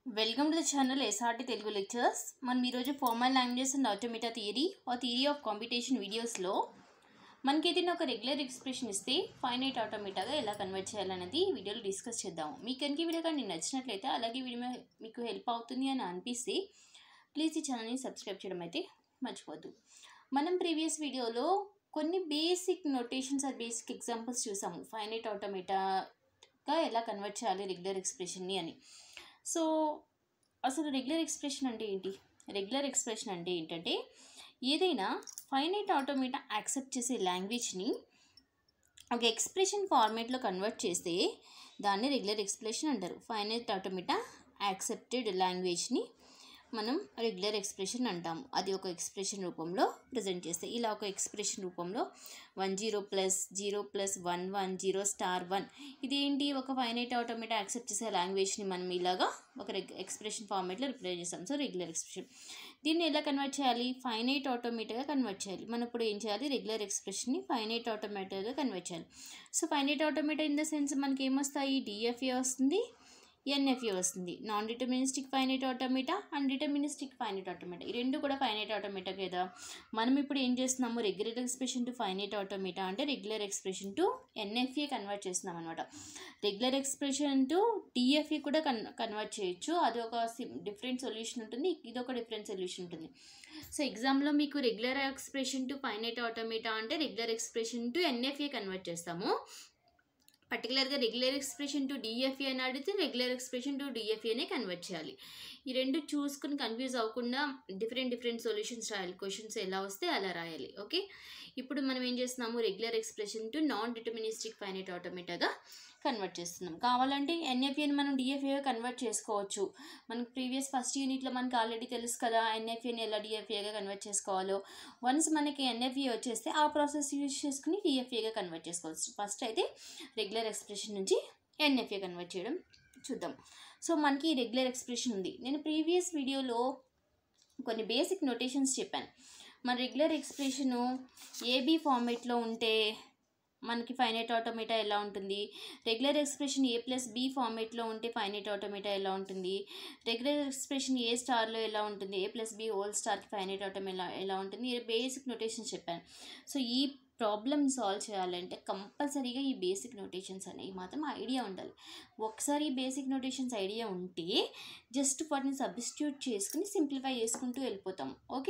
welcome to the channel SRT Telugu lectures మనం ఈరోజు formal languages and automata theory ఆ theory of competition వీడియోస్లో మనకి ఏదైనా ఒక రెగ్యులర్ ఎక్స్ప్రెషన్ ఇస్తే ఫైనైట్ ఆటోమేటాగా ఎలా కన్వర్ట్ చేయాలనేది ఈ వీడియోలో డిస్కస్ చేద్దాం మీకు కనుక ఈ వీడియో కానీ నచ్చినట్లయితే అలాగే వీడియో మీ- మీకు హెల్ప్ అవుతుంది అని అనిపిస్తే ప్లీజ్ ఈ ఛానల్ని సబ్స్క్రైబ్ చేయడం అయితే మర్చిపోద్దు మనం ప్రీవియస్ వీడియోలో కొన్ని basic notations or basic examples చూసాము ఫైనైట్ ఆటోమేటాగా ఎలా కన్వర్ట్ చేయాలి రెగ్యులర్ ఎక్స్ప్రెషన్ని అని సో అసలు రెగ్యులర్ ఎక్స్ప్రెషన్ అంటే ఏంటి రెగ్యులర్ ఎక్స్ప్రెషన్ అంటే ఏంటంటే ఏదైనా ఫైనైట్ ఆటోమేటా యాక్సెప్ట్ చేసే లాంగ్వేజ్ని ఒక ఎక్స్ప్రెషన్ ఫార్మేట్లో కన్వర్ట్ చేస్తే దాన్ని రెగ్యులర్ ఎక్స్ప్రెషన్ అంటారు ఫైనైట్ ఆటోమేటా యాక్సెప్టెడ్ లాంగ్వేజ్ని మనం రెగ్యులర్ ఎక్స్ప్రెషన్ అంటాం అది ఒక ఎక్స్ప్రెషన్ రూపంలో ప్రజెంట్ చేస్తే ఇలా ఒక ఎక్స్ప్రెషన్ రూపంలో one zero plus zero plus one one zero star one ఇదేంటి ఒక ఫైనైట్ ఆటోమేటా యాక్సెప్ట్ చేసే లాంగ్వేజ్ని మనం ఇలాగా ఒక రెగ్ ఎక్స్ప్రెషన్ ఫార్మేట్లో రిప్రజెంట్ చేస్తాం సో రెగ్యులర్ ఎక్స్ప్రెషన్ దీన్ని ఎలా కన్వర్ట్ చేయాలి ఫైనైట్ ఆటోమేటిక్గా కన్వర్ట్ చేయాలి మనం ఇప్పుడు ఏం చేయాలి రెగ్యులర్ ఎక్స్ప్రెషన్ని ఫైనైట్ ఆటోమేటిక్గా కన్వర్ట్ చేయాలి so finite automata in the sense మనకి ఏమొస్తాయి డిఎఫ్ఏ వస్తుంది ఎన్ఎఫ్ఏ వస్తుంది non deterministic finite automata and deterministic finite automata ఈ రెండు కూడా ఫైనైట్ ఆటోమేటా కదా మనం ఇప్పుడు ఏం చేస్తున్నాము regular expression to finite automata అంటే regular expression to NFA convert చేస్తున్నాం అనమాట రెగ్యులర్ ఎక్స్ప్రెషన్ టు డిఎఫ్ఏ కూడా కన్ కన్వర్ట్ చేయొచ్చు అది ఒక డిఫరెంట్ సొల్యూషన్ ఉంటుంది ఇది ఒక డిఫరెంట్ సొల్యూషన్ ఉంటుంది సో ఎగ్జామ్లో మీకు regular expression to finite automata అంటే regular expression to NFA convert చేస్తాము పర్టికులర్గా రెగ్యులర్ ఎక్స్ప్రెషన్ టు డిఎఫ్ఏ అని అడిగితే రెగ్యులర్ ఎక్స్ప్రెషన్ టు డిఎఫ్ఏనే కన్వర్ట్ చేయాలి ఈ రెండు చూసుకుని కన్ఫ్యూజ్ అవ్వకుండా డిఫరెంట్ డిఫరెంట్ సొల్యూషన్స్ రాయాలి క్వశ్చన్స్ ఎలా వస్తే అలా రాయాలి ఓకే ఇప్పుడు మనం ఏం చేస్తున్నాము regular expression to non deterministic finite ఆటోమేటాగా కన్వర్ట్ చేస్తున్నాం కావాలంటే ఎన్ఎఫ్ఏని మనం డిఎఫ్ఏగా కన్వర్ట్ చేసుకోవచ్చు మనకి ప్రీవియస్ ఫస్ట్ యూనిట్లో మనకి ఆల్రెడీ తెలుసు కదా ఎన్ఎఫ్ఏని ఎలా డిఎఫ్ఏగా కన్వర్ట్ చేసుకోవాలో వన్స్ మనకి ఎన్ఎఫ్ఏ వచ్చేస్తే ఆ ప్రాసెస్ యూజ్ చేసుకుని డిఎఫ్ఏగా కన్వర్ట్ చేసుకోవచ్చు ఫస్ట్ అయితే రెగ్యులర్ ఎక్స్ప్రెషన్ నుంచి ఎన్ఎఫ్ఏ కన్వర్ట్ చేయడం చూద్దాం సో మనకి రెగ్యులర్ ఎక్స్ప్రెషన్ ఉంది నేను ప్రీవియస్ వీడియోలో కొన్ని బేసిక్ నోటేషన్స్ చెప్పాను మన రెగ్యులర్ ఎక్స్ప్రెషను ఏబీ ఫార్మేట్లో ఉంటే మనకి ఫైనైట్ ఆటోమేటా ఎలా ఉంటుంది regular expression A plus B ఫార్మేట్లో ఉంటే ఫైనైట్ ఆటోమేటా ఎలా ఉంటుంది రెగ్యులర్ ఎక్స్ప్రెషన్ ఏ స్టార్లో ఎలా ఉంటుంది ఏ ప్లస్ బి హోల్ స్టార్కి ఫైనైట్ ఆటోమేటా ఎలా ఉంటుంది ఈ బేసిక్ నోటేషన్స్ చెప్పాను సో ఈ ప్రాబ్లమ్ సాల్వ్ చేయాలంటే కంపల్సరీగా ఈ బేసిక్ నోటేషన్స్ అనేవి మాత్రం ఐడియా ఉండాలి ఒకసారి ఈ బేసిక్ నోటేషన్స్ ఐడియా ఉంటే జస్ట్ వాటిని సబ్స్టిట్యూట్ చేసుకుని సింప్లిఫై చేసుకుంటూ వెళ్ళిపోతాం ఓకే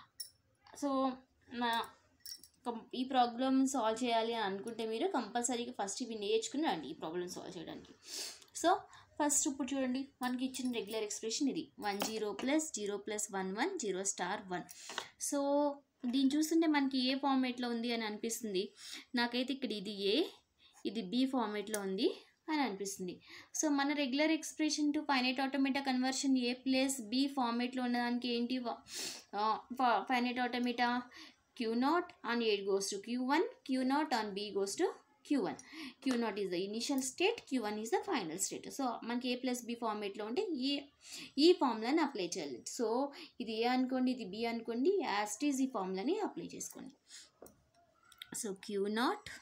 సో నా కం- ఈ ప్రాబ్లమ్ సాల్వ్ చేయాలి అని అనుకుంటే మీరు కంపల్సరీగా ఫస్ట్ ఇవి నేర్చుకుని రండి ఈ ప్రాబ్లమ్ సాల్వ్ చేయడానికి సో ఫస్ట్ ఇప్పుడు చూడండి మనకి ఇచ్చిన రెగ్యులర్ ఎక్స్ప్రెషన్ ఇది one zero plus zero plus one one zero star one so దీన్ని చూస్తుంటే మనకి ఏ ఫార్మేట్లో ఉంది అని అనిపిస్తుంది నాకైతే ఇక్కడ ఇది ఏ ఇది బి ఫార్మేట్లో ఉంది అని అనిపిస్తుంది సో మన regular expression to finite automata conversion A plus B ఫార్మేట్లో ఉన్నదానికి ఏంటి finite automata Q naught on eight goes to Q one Q naught on B goes to Q one Q naught is the initial state Q one is the final state so మనకి A plus B ఫార్మేట్లో ఉంటే ఈ ఈ ఫార్ములాని apply చేయాలి so ఇది ఏ అనుకోండి ఇది బి అనుకోండి యాస్టీజ్ ఈ ఫార్ములాని అప్లై చేసుకోండి సో క్యూ నాట్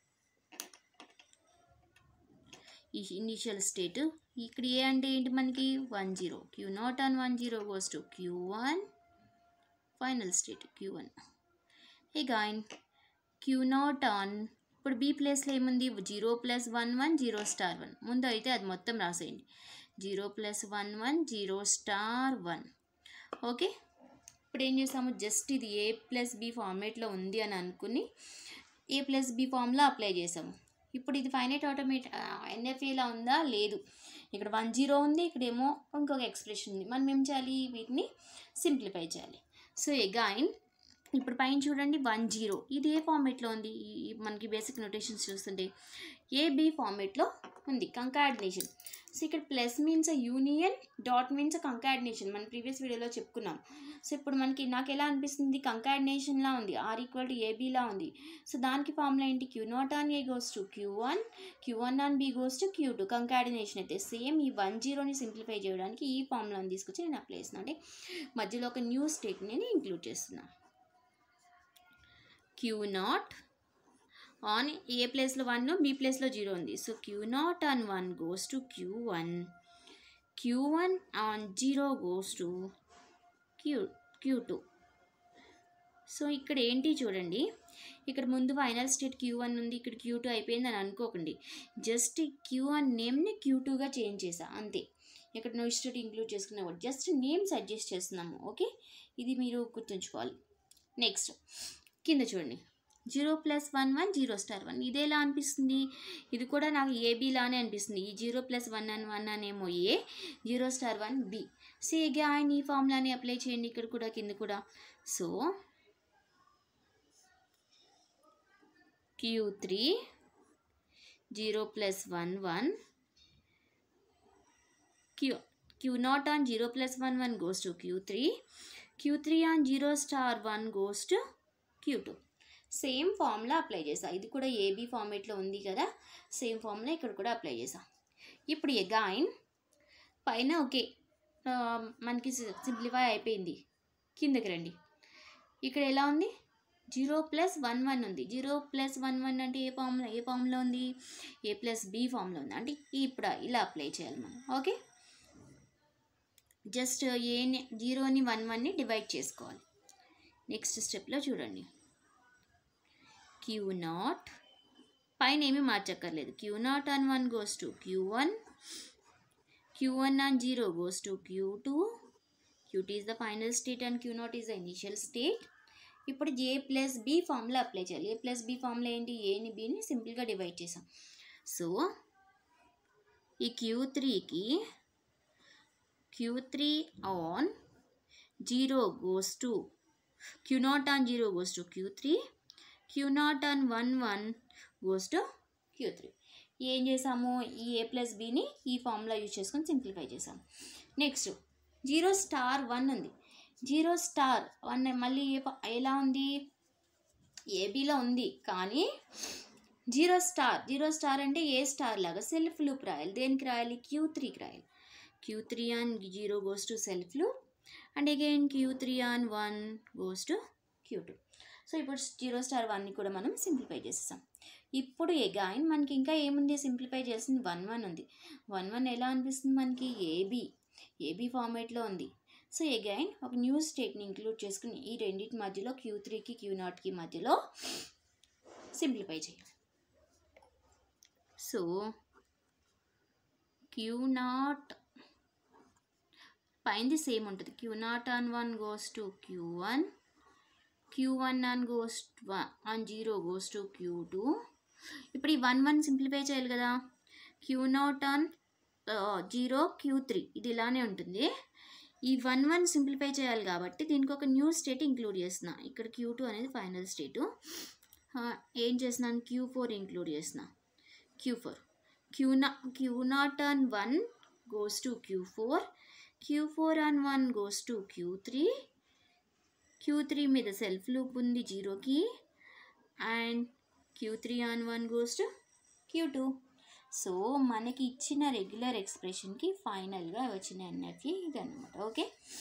ఈ ఇనిషియల్ స్టేట్ ఇక్కడ ఏ అంటే ఏంటి మనకి one zero Q naught on one zero goes to Q one final state Q one again Q naught on ఇప్పుడు బీ ప్లేస్లో ఏముంది zero plus one one zero star one ముందు అయితే అది మొత్తం రాసేయండి zero plus one one zero star one okay ఇప్పుడు ఏం చేసాము జస్ట్ ఇది ఏ ప్లస్ బి ఫార్మేట్లో ఉంది అని అనుకుని ఏ ప్లస్ బి ఫామ్లో అప్లై చేసాము ఇప్పుడు ఇది ఫైనైట్ ఆటోమేట్ ఎన్ఎఫ్ఏలా ఉందా లేదు ఇక్కడ వన్ జీరో ఉంది ఇక్కడేమో ఇంకొక ఎక్స్ప్రెషన్ ఉంది మనం ఏం చేయాలి వీటిని సింప్లిఫై చేయాలి సో ఎగైన్ ఇప్పుడు పైన చూడండి వన్ జీరో ఇది ఏ ఫార్మేట్లో ఉంది ఈ- ఈ మనకి బేసిక్ నోటేషన్స్ చూస్తుంటే ఏబి ఫార్మేట్లో ఉంది కంకాడినేషన్ సో ఇక్కడ plus means union dot means concatenation మనం ప్రీవియస్ వీడియోలో చెప్పుకున్నాం సో ఇప్పుడు మనకి నాకు ఎలా అనిపిస్తుంది కంకాడినేషన్లా ఉంది ఆర్ ఈక్వల్ టు ఏబీలా ఉంది సో దానికి ఫార్ములా ఏంటి Q naught on A goes to Q one Q one on B goes to Q two concatenation అయితే సేమ్ ఈ వన్ జీరోని సింప్లిఫై చేయడానికి ఈ ఫార్ములాని తీసుకొచ్చి నేను అప్లై చేస్తున్నాను అంటే మధ్యలో ఒక న్యూ స్టేట్ నేను ఇంక్లూడ్ చేస్తున్నాను క్యూ నాట్ ఆన్ ఏ ప్లేస్లో వన్ బి ప్లేస్లో జీరో ఉంది so Q naught on one goes to Q one Q one on zero goes to Q Q two so ఇక్కడ ఏంటి చూడండి ఇక్కడ ముందు ఫైనల్ స్టేట్ క్యూ వన్ ఉంది ఇక్కడ క్యూ టూ అయిపోయింది అని అనుకోకండి జస్ట్ క్యూ వన్ నేమ్ని క్యూ టూగా చేంజ్ చేసా అంతే ఇక్కడ నో స్టేట్ ఇంక్లూడ్ చేసుకునేవాడు జస్ట్ నేమ్స్ అడ్జస్ట్ చేస్తున్నాము ఓకే ఇది మీరు గుర్తుంచుకోవాలి నెక్స్ట్ కింద చూడండి zero plus one one zero star one ఇది ఎలా అనిపిస్తుంది ఇది కూడా నాకు ఏబీ లానే అనిపిస్తుంది ఈ zero plus one and one అనేమో A zero star one B so ఆయన ఈ ఫార్ములాని అప్లై చేయండి ఇక్కడ కూడా కింద కూడా so Q three zero plus one one Q Q naught on zero plus one one goes to Q three Q three on zero star one goes to Q two same formula apply చేసా ఇది కూడా AB ఫార్మేట్లో ఉంది కదా same formula ఇక్కడ కూడా apply చేసా ఇప్పుడు ఎగాయిన్ పైన ఓకే ఆ, మనకి సింప్లిఫై అయిపోయింది కిందకి రండి ఇక్కడ ఎలా ఉంది జీరో ప్లస్ వన్ వన్ ఉంది జీరో ప్లస్ వన్ వన్ అంటే ఏ ఫామ్లో ఏ ఫామ్లో ఉంది ఏ ప్లస్ బి ఫామ్లో ఉంది అంటే ఇప్పుడు ఇలా అప్లై చేయాలి మనం ఓకే జస్ట్ ఏని జీరోని వన్ వన్ని డివైడ్ చేసుకోవాలి నెక్స్ట్ స్టెప్లో చూడండి క్యూ నాట్ పైన ఏమీ మార్చక్కర్లేదు Q naught on one goes to Q one Q one on zero goes to Q two Q two is the final state and Q naught is the initial state ఇప్పుడు A plus B ఫామ్లో apply చేయాలి A plus B ఫామ్లో ఏంటి ఏని బిని సింపుల్గా divide చేసాం so ఈ Q త్రీకి Q three on zero goes to Q naught on zero goes to Q three Q naught on one one goes to Q three ఏం చేసాము ఈ ఏ ప్లస్ బిని ఈ ఫార్ములా యూజ్ చేసుకొని సింప్లిఫై చేసాము నెక్స్ట్ జీరో స్టార్ వన్ ఉంది zero star one మళ్ళీ A ప- ఎలా ఉంది ఏబీలో ఉంది కానీ జీరో స్టార్ జీరో స్టార్ అంటే ఏ స్టార్ లాగా సెల్ఫ్ లూప్ రాయాలి దేనికి రాయాలి క్యూ త్రీకి రాయాలి Q three on zero goes to self loop and again Q three on one goes to Q two so ఇప్పుడు జీరో స్టార్ వన్ని కూడా మనం సింప్లిఫై చేసేసాం ఇప్పుడు ఎగైన్ మనకి ఇంకా ఏముంది సింప్లిఫై చేసింది వన్ వన్ ఉంది వన్ వన్ ఎలా అనిపిస్తుంది మనకి ఏబీ ఏబీ ఫార్మేట్లో ఉంది సో ఎగైన్ ఒక న్యూ స్టేట్ని ఇంక్లూడ్ చేసుకుని ఈ రెండింటి మధ్యలో క్యూ త్రీకి క్యూ నాట్కి మధ్యలో సింప్లిఫై చేయాలి సో క్యూ నాట్ పైనది సేమ్ ఉంటుంది Q naught on one goes to Q one Q one on goes on zero goes to Q two ఇప్పుడు ఈ వన్ వన్ సింప్లిఫై చేయాలి కదా Q naught on zero Q three ఇది ఇలానే ఉంటుంది ఈ వన్ వన్ సింప్లిఫై చేయాలి కాబట్టి దీనికి ఒక న్యూ స్టేట్ ఇంక్లూడ్ చేస్తున్నా ఇక్కడ క్యూ టూ అనేది ఫైనల్ స్టేటు ఏం చేస్తున్నాను క్యూ ఫోర్ ఇంక్లూడ్ చేసిన క్యూ ఫోర్ క్యూ నా Q naught on one goes to Q four Q four on one goes to Q three Q three మీద self loop ఉంది జీరోకి and Q three on one goes to Q two so మనకి ఇచ్చిన regular ఎక్స్ప్రెషన్కి ఫైనల్గా వచ్చిన NFE ఇది అనమాట okay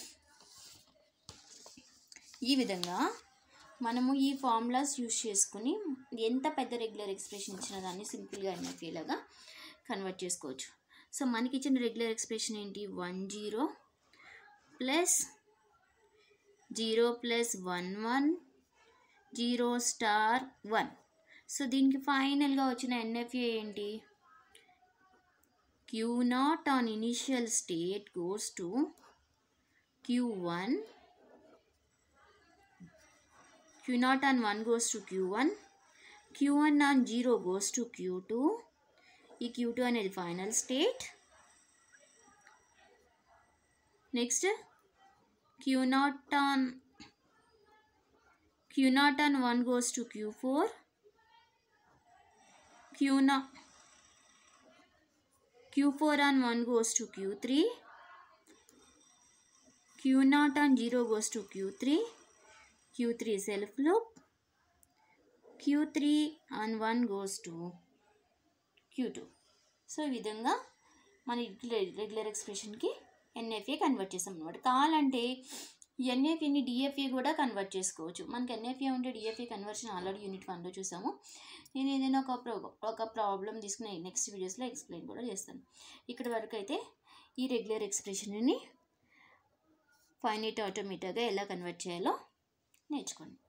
ఈ విధంగా మనము ఈ ఫార్ములాస్ యూస్ చేసుకుని ఎంత పెద్ద రెగ్యులర్ ఎక్స్ప్రెషన్ ఇచ్చిన దాన్ని సింపుల్గా ఎన్ఎఫ్ఈ లాగా కన్వర్ట్ చేసుకోవచ్చు సో మనకి ఇచ్చిన రెగ్యులర్ ఎక్స్ప్రెషన్ ఏంటి one zero plus zero plus one one zero star one so దీనికి ఫైనల్గా వచ్చిన ఎన్ఎఫ్ఏ ఏంటి Q naught on initial state goes to Q one Q naught on one goes to Q one Q one on zero goes to Q two ఈ Q two అనేది final state next Q naught on Q naught on one goes to Q four Q నా Q four on one goes to Q three Q naught on zero goes to Q three Q three self loop Q three on one goes to Q two so ఈ విధంగా మన regular ఎక్స్ప్రెషన్కి NFA convert చేసాం అనమాట కావాలంటే ఎన్ఎఫ్ఏని DFA కూడా convert చేసుకోవచ్చు మనకి NFA ఉంటే డిఎఫ్ఏ కన్వర్షన్ ఆల్రెడీ యూనిట్ వన్లో చూసాము నేను ఏదైనా ఒక ప్రో ఒక ప్రాబ్లం తీసుకుని నెక్స్ట్ వీడియోస్లో ఎక్స్ప్లెయిన్ కూడా చేస్తాను ఇక్కడి వరకు అయితే ఈ రెగ్యులర్ ఎక్స్ప్రెషన్ని ఫైనైట్ ఆటోమేటాగా ఎలా కన్వర్ట్ చేయాలో నేర్చుకోండి